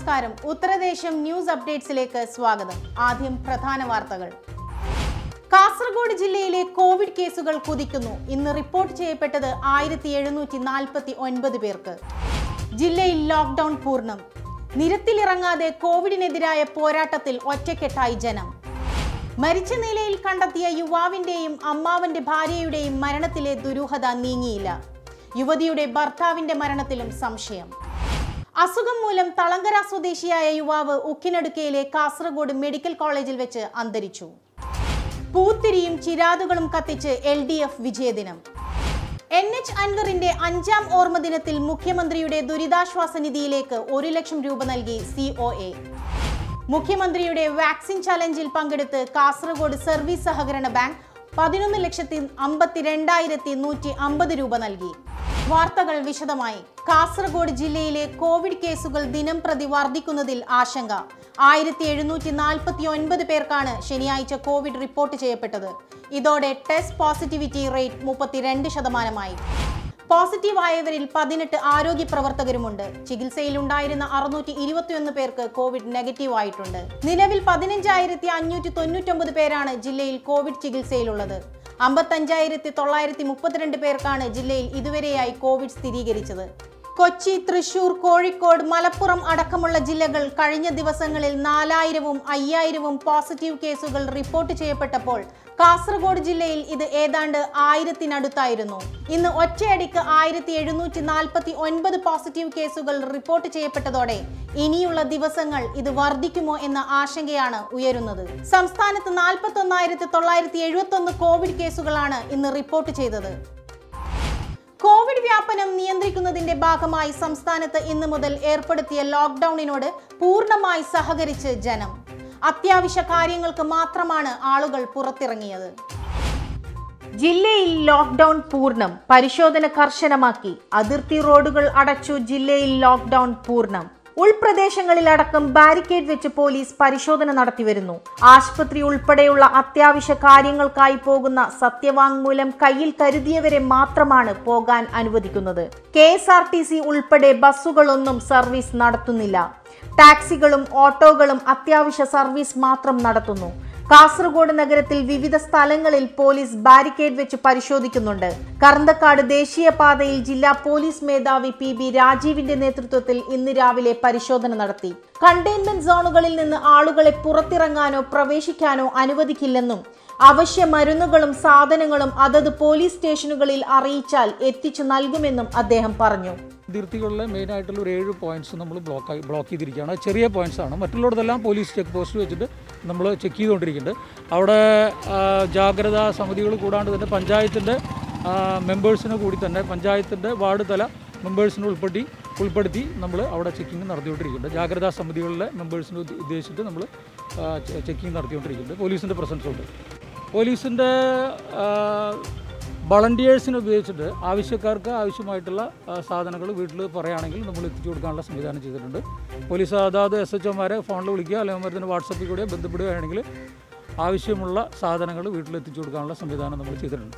നമസ്കാരം ഉത്തരദേശം ന്യൂസ് അപ്ഡേറ്റ്സിലേക്ക് സ്വാഗതം ആദ്യം പ്രധാന വാർത്തകൾ കാസർഗോഡ് ജില്ലയിലെ കോവിഡ് കേസുകൾ കുതിക്കുന്നു ഇന്ന് റിപ്പോർട്ട് ചെയ്യപ്പെട്ടത് ആയിരത്തി എഴുന്നൂറ്റി നാൽപ്പത്തി ഒൻപത് പേർക്ക് ജില്ലയിൽ ലോക്ക്ഡൌൺ പൂർണ്ണം നിരത്തിലിറങ്ങാതെ കോവിഡിനെതിരായ പോരാട്ടത്തിൽ ഒറ്റക്കെട്ടായി ജനം മരിച്ച നിലയിൽ കണ്ടെത്തിയ യുവാവിന്റെയും അമ്മാവന്റെ ഭാര്യയുടെയും മരണത്തിലെ ദുരൂഹത നീങ്ങിയില്ല യുവതിയുടെ ഭർത്താവിന്റെ മരണത്തിലും സംശയം അസുഖം മൂലം തളങ്കര സ്വദേശിയായ യുവാവ് ഉക്കിനടുക്കയിലെ കാസർഗോഡ് മെഡിക്കൽ കോളേജിൽ വെച്ച് അന്തരിച്ചു പൂത്തിരിയും ചിരാതുകളും കത്തിച്ച് എൽ ഡി എഫ് വിജയദിനം എൻ എച്ച് അൻവറിന്റെ അഞ്ചാം ഓർമ്മ ദിനത്തിൽ മുഖ്യമന്ത്രിയുടെ ദുരിതാശ്വാസ നിധിയിലേക്ക് ഒരു ലക്ഷം രൂപ നൽകി സി ഒ എ മുഖ്യമന്ത്രിയുടെ വാക്സിൻ ചലഞ്ചിൽ പങ്കെടുത്ത് കാസർഗോഡ് സർവീസ് സഹകരണ ബാങ്ക് പതിനൊന്ന് ലക്ഷത്തി അമ്പത്തി രണ്ടായിരത്തി നൂറ്റി അമ്പത് രൂപ നൽകി വാർത്തകൾ വിശദമായി കാസർഗോഡ് ജില്ലയിലെ കോവിഡ് കേസുകൾ ദിനം പ്രതി വർദ്ധിക്കുന്നതിൽ ആശങ്ക ആയിരത്തി എഴുന്നൂറ്റി നാൽപ്പത്തി ഒൻപത് പേർക്കാണ് ശനിയാഴ്ച കോവിഡ് റിപ്പോർട്ട് ചെയ്യപ്പെട്ടത് ഇതോടെ ടെസ്റ്റ് പോസിറ്റിവിറ്റി റേറ്റ് മുപ്പത്തിരണ്ട് ശതമാനമായി പോസിറ്റീവ് ആയവരിൽ പതിനെട്ട് ആരോഗ്യ പ്രവർത്തകരുമുണ്ട് ചികിത്സയിലുണ്ടായിരുന്ന അറുന്നൂറ്റി ഇരുപത്തിയൊന്ന് പേർക്ക് കോവിഡ് നെഗറ്റീവ് ആയിട്ടുണ്ട് നിലവിൽ പതിനഞ്ചായിരത്തി അഞ്ഞൂറ്റി തൊണ്ണൂറ്റൊമ്പത് പേരാണ് ജില്ലയിൽ കോവിഡ് ചികിത്സയിലുള്ളത് അമ്പത്തഞ്ചായിരത്തി തൊള്ളായിരത്തി മുപ്പത്തിരണ്ട് പേർക്കാണ് ജില്ലയിൽ ഇതുവരെയായി കോവിഡ് സ്ഥിരീകരിച്ചത് കൊച്ചി തൃശൂർ കോഴിക്കോട് മലപ്പുറം അടക്കമുള്ള ജില്ലകൾ കഴിഞ്ഞ ദിവസങ്ങളിൽ നാലായിരവും അയ്യായിരവും പോസിറ്റീവ് കേസുകൾ റിപ്പോർട്ട് ചെയ്യപ്പെട്ടപ്പോൾ കാസർഗോഡ് ജില്ലയിൽ ഇത് ഏതാണ്ട് ആയിരത്തിനടുത്തായിരുന്നു ഇന്ന് ഒറ്റയടിക്ക് ആയിരത്തി എഴുന്നൂറ്റി നാൽപ്പത്തി ഒൻപത് പോസിറ്റീവ് കേസുകൾ റിപ്പോർട്ട് ചെയ്യപ്പെട്ടതോടെ ഇനിയുള്ള ദിവസങ്ങൾ ഇത് വർദ്ധിക്കുമോ എന്ന ആശങ്കയാണ് ഉയരുന്നത് സംസ്ഥാനത്ത് നാൽപ്പത്തി ഒന്നായിരത്തി തൊള്ളായിരത്തി എഴുപത്തി ഒന്ന് കോവിഡ് കേസുകളാണ് ഇന്ന് റിപ്പോർട്ട് ചെയ്തത് കോവിഡ് വ്യാപനം നിയന്ത്രിക്കുന്നതിന്റെ ഭാഗമായി സംസ്ഥാനത്ത് ഇന്നു മുതൽ ഏർപ്പെടുത്തിയ ലോക്ക്ഡൌണിനോട് പൂർണ്ണമായി സഹകരിച്ച് ജനം അത്യാവശ്യ കാര്യങ്ങൾക്ക് മാത്രമാണ് ആളുകൾ പുറത്തിറങ്ങിയത് ജില്ലയിൽ ലോക്ക്ഡൌൺ പൂർണ്ണം പരിശോധന കർശനമാക്കി അതിർത്തി റോഡുകൾ അടച്ചു ജില്ലയിൽ ലോക്ക്ഡൌൺ പൂർണ്ണം ഉൾപ്രദേശങ്ങളിലടക്കം ബാരിക്കേഡ് വെച്ച് പോലീസ് പരിശോധന നടത്തിവരുന്നു ആശുപത്രി ഉൾപ്പെടെയുള്ള അത്യാവശ്യ കാര്യങ്ങൾക്കായി പോകുന്ന സത്യവാങ്മൂലം കയ്യിൽ കരുതിയവരെ മാത്രമാണ് പോകാൻ അനുവദിക്കുന്നത് K S R T C ഉൾപ്പെടെ ബസ്സുകളൊന്നും സർവീസ് നടത്തുന്നില്ല ടാക്സികളും ഓട്ടോകളും അത്യാവശ്യ സർവീസ് മാത്രം നടത്തുന്നു കാസർഗോഡ് നഗരത്തിൽ വിവിധ സ്ഥലങ്ങളിൽ പോലീസ് ബാരിക്കേഡ് വെച്ച് പരിശോധിക്കുന്നുണ്ട് കറന്തക്കാട് ദേശീയപാതയിൽ ജില്ലാ പോലീസ് മേധാവി പി ബി രാജീവിന്റെ നേതൃത്വത്തിൽ ഇന്ന് രാവിലെ പരിശോധന നടത്തി കണ്ടെയ്ൻമെന്റ് സോണുകളിൽ നിന്ന് ആളുകളെ പുറത്തിറങ്ങാനോ പ്രവേശിക്കാനോ അനുവദിക്കില്ലെന്നും അവശ്യ മരുന്നുകളും സാധനങ്ങളും അതത് പോലീസ് സ്റ്റേഷനുകളിൽ അറിയിച്ചാൽ എത്തിച്ചു നൽകുമെന്നും അദ്ദേഹം പറഞ്ഞു അതിർത്തികളിലെ മെയിൻ ആയിട്ടുള്ള ഒരു ഏഴ് പോയിന്റ്സ് നമ്മൾ ബ്ലോക്ക് ആയി ബ്ലോക്ക് ചെയ്തിരിക്കുകയാണ് അത് ചെറിയ പോയിന്റ്സ് ആണ് മറ്റുള്ളിടത്തെല്ലാം പോലീസ് ചെക്ക് പോസ്റ്റ് വെച്ചിട്ട് നമ്മൾ ചെക്ക് ചെയ്തുകൊണ്ടിരിക്കുന്നുണ്ട് അവിടെ ആ, ജാഗ്രതാ സമിതികൾ കൂടാണ്ട് തന്നെ പഞ്ചായത്തിൻ്റെ മെമ്പേഴ്സിനെ കൂടി തന്നെ പഞ്ചായത്തിൻ്റെ വാർഡ് തല മെമ്പേഴ്സിനെ ഉൾപ്പെടുത്തി ഉൾപ്പെടുത്തി നമ്മൾ അവിടെ ചെക്കിങ് നടത്തിക്കൊണ്ടിരിക്കുന്നുണ്ട് ജാഗ്രതാ സമിതികളിലെ മെമ്പേഴ്സിനെ ഉദ്ദ- ഉദ്ദേശിച്ചിട്ട് നമ്മൾ ചെക്കിങ് നടത്തിക്കൊണ്ടിരിക്കുന്നുണ്ട് പോലീസിൻ്റെ പ്രസൻസ് ഉണ്ട് പോലീസിൻ്റെ വളണ്ടിയേഴ്സിനെ ഉപയോഗിച്ചിട്ട് ആവശ്യക്കാർക്ക് ആവശ്യമായിട്ടുള്ള സാധനങ്ങൾ വീട്ടിൽ പറയുകയാണെങ്കിൽ നമ്മൾ എത്തിച്ചു കൊടുക്കാനുള്ള സംവിധാനം ചെയ്തിട്ടുണ്ട് പോലീസ് അതാത് എസ് എച്ച് ഒമാരെ ഫോണിൽ വിളിക്കുക അല്ലെങ്കിൽ മരുന്നിന് വാട്സപ്പിൽ കൂടെ ബന്ധപ്പെടുകയാണെങ്കിൽ ആവശ്യമുള്ള സാധനങ്ങൾ വീട്ടിൽ എത്തിച്ചു കൊടുക്കാനുള്ള സംവിധാനം നമ്മൾ ചെയ്തിട്ടുണ്ട്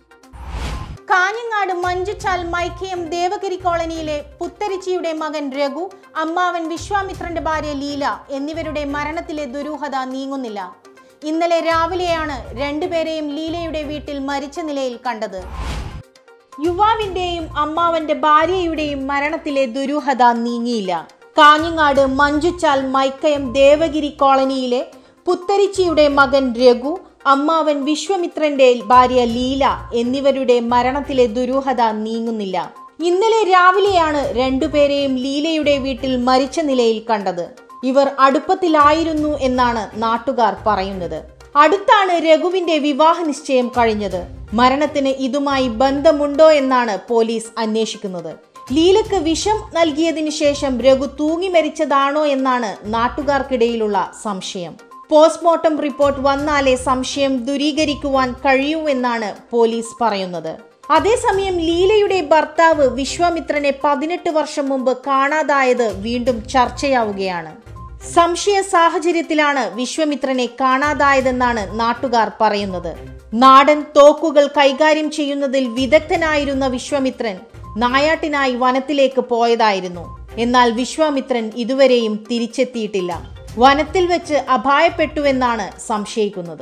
കാഞ്ഞങ്ങാട് മഞ്ചുച്ചാൽ മൈക്കയം ദേവഗിരി കോളനിയിലെ പുത്തരിച്ചിയുടെ മകൻ രഘു അമ്മാവൻ വിശ്വാമിത്രന്റെ ഭാര്യ ലീല എന്നിവരുടെ മരണത്തിലെ ദുരൂഹത നീങ്ങുന്നില്ല ഇന്നലെ രാവിലെയാണ് രണ്ടുപേരെയും ലീലയുടെ വീട്ടിൽ മരിച്ച നിലയിൽ കണ്ടത് യുവാവിന്റെയും അമ്മാവന്റെ ഭാര്യയുടെയും മരണത്തിലെ ദുരൂഹത നീങ്ങിയില്ല കാഞ്ഞങ്ങാട് മഞ്ചുച്ചാൽ മൈക്കയം ദേവഗിരി കോളനിയിലെ പുത്തരിച്ചിയുടെ മകൻ രഘു അമ്മാവൻ വിശ്വമിത്രന്റെ ഭാര്യ ലീല എന്നിവരുടെ മരണത്തിലെ ദുരൂഹത നീങ്ങുന്നില്ല ഇന്നലെ രാവിലെയാണ് രണ്ടുപേരെയും ലീലയുടെ വീട്ടിൽ മരിച്ച നിലയിൽ കണ്ടത് ഇവർ അടുപ്പത്തിലായിരുന്നു എന്നാണ് നാട്ടുകാർ പറയുന്നത് അടുത്താണ് രഘുവിന്റെ വിവാഹ നിശ്ചയം കഴിഞ്ഞത് മരണത്തിന് ഇതുമായി ബന്ധമുണ്ടോ എന്നാണ് പോലീസ് അന്വേഷിക്കുന്നത് ലീലക്ക് വിഷം നൽകിയതിനു ശേഷം രഘു തൂങ്ങി മരിച്ചതാണോ എന്നാണ് നാട്ടുകാർക്കിടയിലുള്ള സംശയം പോസ്റ്റ്മോർട്ടം റിപ്പോർട്ട് വന്നാലേ സംശയം ദൂരീകരിക്കുവാൻ കഴിയൂ എന്നാണ് പോലീസ് പറയുന്നത് അതേസമയം ലീലയുടെ ഭർത്താവ് വിശ്വാമിത്രനെ പതിനെട്ട് വർഷം മുമ്പ് കാണാതായത് വീണ്ടും ചർച്ചയാവുകയാണ് സംശയ സാഹചര്യത്തിലാണ് വിശ്വമിത്രനെ കാണാതായതെന്നാണ് നാട്ടുകാർ പറയുന്നത് നാടൻ തോക്കുകൾ കൈകാര്യം ചെയ്യുന്നതിൽ വിദഗ്ധനായിരുന്ന വിശ്വമിത്രൻ നായാട്ടിനായി വനത്തിലേക്ക് പോയതായിരുന്നു എന്നാൽ വിശ്വാമിത്രൻ ഇതുവരെയും തിരിച്ചെത്തിയിട്ടില്ല വനത്തിൽ വെച്ച് അപായപ്പെട്ടുവെന്നാണ് സംശയിക്കുന്നത്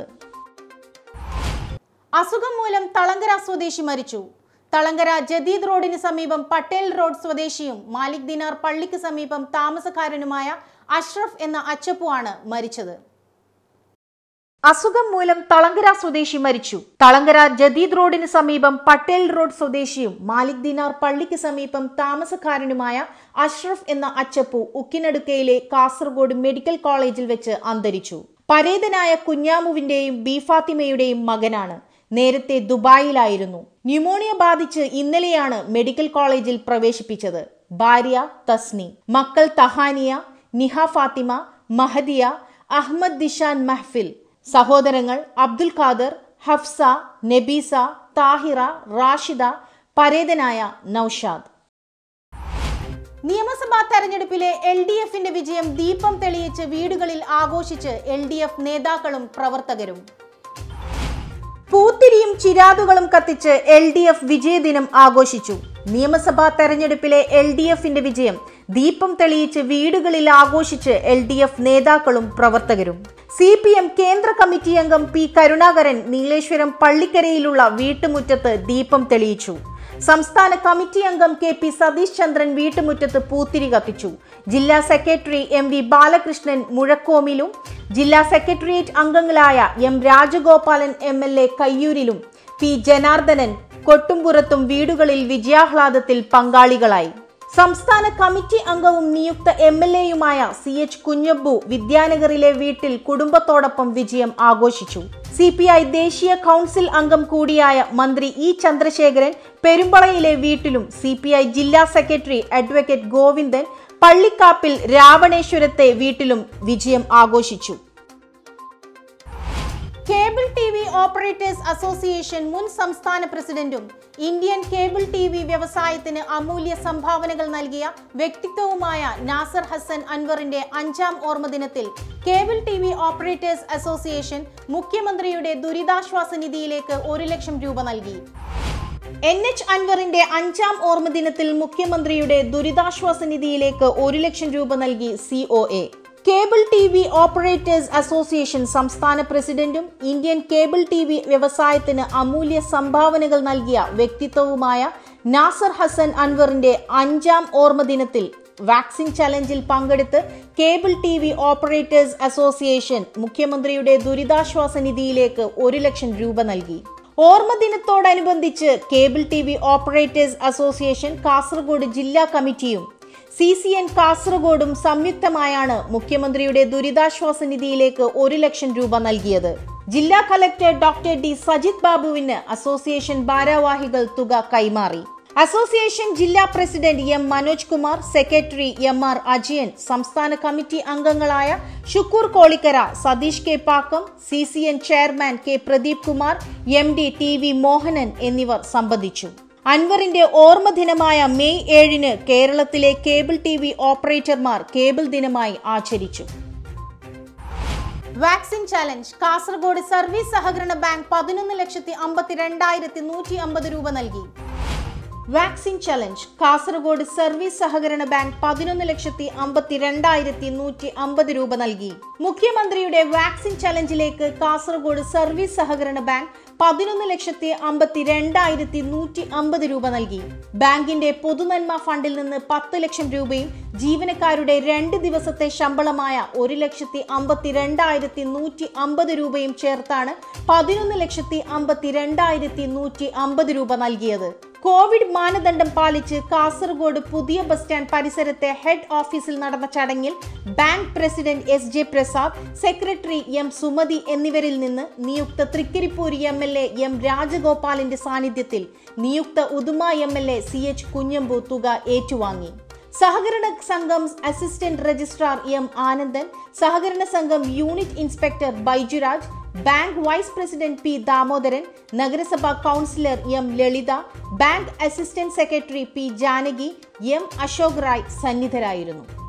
അസുഖം മൂലം തളങ്കര സ്വദേശി മരിച്ചു തളങ്കര ജദീദ് റോഡിന് സമീപം പട്ടേൽ റോഡ് സ്വദേശിയും മാലിക് ദിനാർ പള്ളിക്ക് സമീപം താമസക്കാരനുമായ അഷ്റഫ് എന്ന അച്ചപ്പു ആണ് മരിച്ചത് അസുഖം മൂലം തളങ്കര സ്വദേശി മരിച്ചു തളങ്കര ജദീദ് റോഡിന് സമീപം പട്ടേൽ റോഡ് സ്വദേശിയും മാലിക് ദിനാർ പള്ളിക്ക് സമീപം താമസക്കാരനുമായ അഷ്റഫ് എന്ന അച്ചപ്പു ഉക്കിനടുക്കയിലെ കാസർഗോഡ് മെഡിക്കൽ കോളേജിൽ വെച്ച് അന്തരിച്ചു പരേതനായ കുഞ്ഞാമുവിന്റെയും ബി ഫാത്തിമയുടെയും മകനാണ് നേരത്തെ ദുബായിലായിരുന്നു ന്യൂമോണിയ ബാധിച്ച് ഇന്നലെയാണ് മെഡിക്കൽ കോളേജിൽ പ്രവേശിപ്പിച്ചത് ഭാര്യ തസ്നി മക്കൾ തഹാനിയ നിഹ ഫാത്തിമ മഹദിയ അഹമ്മദ് ദിഷാൻ മഹ്ഫിൽ സഹോദരങ്ങൾ അബ്ദുൽ ഖാദർ ഹഫ്സ നബീസ താഹിറ റാഷിദ പരേതനായ നൌഷാദ് നിയമസഭാ തെരഞ്ഞെടുപ്പിലെ എൽ ഡി എഫിന്റെ വിജയം ദീപം തെളിയിച്ച് വീടുകളിൽ ആഘോഷിച്ച് എൽ ഡി എഫ് നേതാക്കളും പ്രവർത്തകരും പൂത്തിരിയും ചിരാതുകളും കത്തിച്ച് എൽ ഡി എഫ് വിജയദിനം ആഘോഷിച്ചു നിയമസഭാ തെരഞ്ഞെടുപ്പിലെ എൽ ഡി എഫിന്റെ വിജയം ദീപം തെളിയിച്ച് വീടുകളിൽ ആഘോഷിച്ച് എൽ ഡി എഫ് നേതാക്കളും പ്രവർത്തകരും സി പി എം കേന്ദ്ര കമ്മിറ്റി അംഗം പി കരുണാകരൻ നീലേശ്വരം പള്ളിക്കരയിലുള്ള വീട്ടുമുറ്റത്ത് ദീപം തെളിയിച്ചു സംസ്ഥാന കമ്മിറ്റി അംഗം കെ പി സതീഷ് ചന്ദ്രൻ വീട്ടുമുറ്റത്ത് പൂത്തിരി കത്തിച്ചു ജില്ലാ സെക്രട്ടറി എം വി ബാലകൃഷ്ണൻ മുഴക്കോമിലും ജില്ലാ സെക്രട്ടേറിയറ്റ് അംഗങ്ങളായ M Rajagopalan M L A കയ്യൂരിലും പി ജനാർദ്ദനൻ കൊട്ടുംപുറത്തും വീടുകളിൽ വിജയാഹ്ലാദത്തിൽ പങ്കാളികളായി സംസ്ഥാന കമ്മിറ്റി അംഗവും നിയുക്ത എം എൽ എയുമായ സി എച്ച് കുഞ്ഞബ്ബു വിദ്യാനഗറിലെ വീട്ടിൽ കുടുംബത്തോടൊപ്പം വിജയം ആഘോഷിച്ചു സി പി ഐ ദേശീയ കൗൺസിൽ അംഗം കൂടിയായ മന്ത്രി ഇ ചന്ദ്രശേഖരൻ പെരുമ്പളയിലെ വീട്ടിലും സി പി ഐ ജില്ലാ സെക്രട്ടറി അഡ്വക്കേറ്റ് ഗോവിന്ദൻ പള്ളിക്കാപ്പിൽ രാവണേശ്വരത്തെ വീട്ടിലും വിജയം ആഘോഷിച്ചു cable T V operators association മുൻ സംസ്ഥാന പ്രസിഡന്റും ഇന്ത്യൻ കേബിൾ ടി വി വ്യവസായത്തിന് അമൂല്യ സംഭാവനകൾ നൽകിയ വ്യക്തിത്വവുമായ നാസർ ഹസൻ അൻവറിന്റെ അഞ്ചാം ഓർമ്മദിനത്തിൽ cable T V operators association മുഖ്യമന്ത്രിയുടെ ദുരിതാശ്വാസ നിധിയിലേക്ക് ഒരു ലക്ഷം രൂപ നൽകി എൻ എച്ച് അൻവറിന്റെ അഞ്ചാം ഓർമ്മദിനത്തിൽ മുഖ്യമന്ത്രിയുടെ ദുരിതാശ്വാസ നിധിയിലേക്ക് ഒരു ലക്ഷം രൂപ നൽകി C O A cable T V operators association സംസ്ഥാന പ്രസിഡന്റും ഇന്ത്യൻ കേബിൾ ടി വി വ്യവസായത്തിന് അമൂല്യ സംഭാവനകൾ നൽകിയ വ്യക്തിത്വവുമായ നാസർ ഹസൻ അൻവറിന്റെ അഞ്ചാം ഓർമ്മദിനത്തിൽ വാക്സിൻ ചലഞ്ചിൽ പങ്കെടുത്ത് cable T V operators association മുഖ്യമന്ത്രിയുടെ ദുരിതാശ്വാസ നിധിയിലേക്ക് ഒരു ലക്ഷം രൂപ നൽകി ഓർമ്മ ദിനത്തോടനുബന്ധിച്ച് cable T V operators association Kasaragod ജില്ലാ കമ്മിറ്റിയും സി സി എൻ കാസർഗോഡും സംയുക്തമായാണ് മുഖ്യമന്ത്രിയുടെ ദുരിതാശ്വാസ നിധിയിലേക്ക് ഒരു ലക്ഷം രൂപ നൽകിയത് ജില്ലാ കലക്ടർ ഡോക്ടർ ഡി സജിത് ബാബുവിന് അസോസിയേഷൻ ഭാരവാഹികൾ തുക കൈമാറി അസോസിയേഷൻ ജില്ലാ president M Manoj Kumar secretary M R Ajayan സംസ്ഥാന കമ്മിറ്റി അംഗങ്ങളായ Shukoor Kolikkara Satheesh K Pakkam C C N chairman K Pradeep Kumar M D T V Mohanan എന്നിവർ സംബന്ധിച്ചു അൻവറിന്റെ ഓർമ്മ ദിനമായ മെയ് ഏഴിന് കേരളത്തിലെ കേബിൾ ടി വി ഓപ്പറേറ്റർമാർ കേബിൾ ദിനമായി ആചരിച്ചു വാക്സിൻ ചാലഞ്ച് കാസർഗോഡ് സർവീസ് സഹകരണ ബാങ്ക് പതിനൊന്ന് ലക്ഷത്തി അമ്പത്തിരണ്ടായിരത്തി നൂറ്റി അമ്പത് രൂപ നൽകി വാക്സിൻ ചലഞ്ച് കാസർഗോഡ് സർവീസ് സഹകരണ ബാങ്ക് പതിനൊന്ന് ലക്ഷത്തി അമ്പത്തിരണ്ടായിരത്തി നൂറ്റി അമ്പത് രൂപ നൽകി മുഖ്യമന്ത്രിയുടെ വാക്സിൻ ചലഞ്ചിലേക്ക് കാസർഗോഡ് സർവീസ് സഹകരണ ബാങ്ക് പതിനൊന്ന് ലക്ഷത്തി അമ്പത്തി രണ്ടായിരത്തി നൂറ്റി അമ്പത് രൂപ നൽകി ബാങ്കിന്റെ പൊതുനന്മ ഫണ്ടിൽ നിന്ന് പത്ത് ലക്ഷം രൂപയും ജീവനക്കാരുടെ രണ്ട് ദിവസത്തെ ശമ്പളമായ ഒരു ലക്ഷത്തി അമ്പത്തി രണ്ടായിരത്തി നൂറ്റി അമ്പത് രൂപയും ചേർത്താണ് പതിനൊന്ന് ലക്ഷത്തി അമ്പത്തി രണ്ടായിരത്തി നൂറ്റി അമ്പത് രൂപ നൽകിയത് കോവിഡ് മാനദണ്ഡം പാലിച്ച് കാസർഗോഡ് പുതിയ ബസ് സ്റ്റാൻഡ് പരിസരത്തെ ഹെഡ് ഓഫീസിൽ നടന്ന ചടങ്ങിൽ bank president S J Prasad secretary M Sumathi എന്നിവരിൽ നിന്ന് നിയുക്ത തൃക്കരിപ്പൂരി എം എൽ എ എം രാജഗോപാലിന്റെ സാന്നിധ്യത്തിൽ നിയുക്ത Uduma M L A C H Kunhambu തുക ഏറ്റുവാങ്ങി സഹകരണ സംഘം അസിസ്റ്റന്റ് രജിസ്ട്രാർ എം ആനന്ദൻ സഹകരണ സംഘം unit inspector Baijuraj bank vice president P Damodaran നഗരസഭാ councillor M Lalitha bank assistant secretary P Janaki M Ashok Rai സന്നിധരായിരുന്നു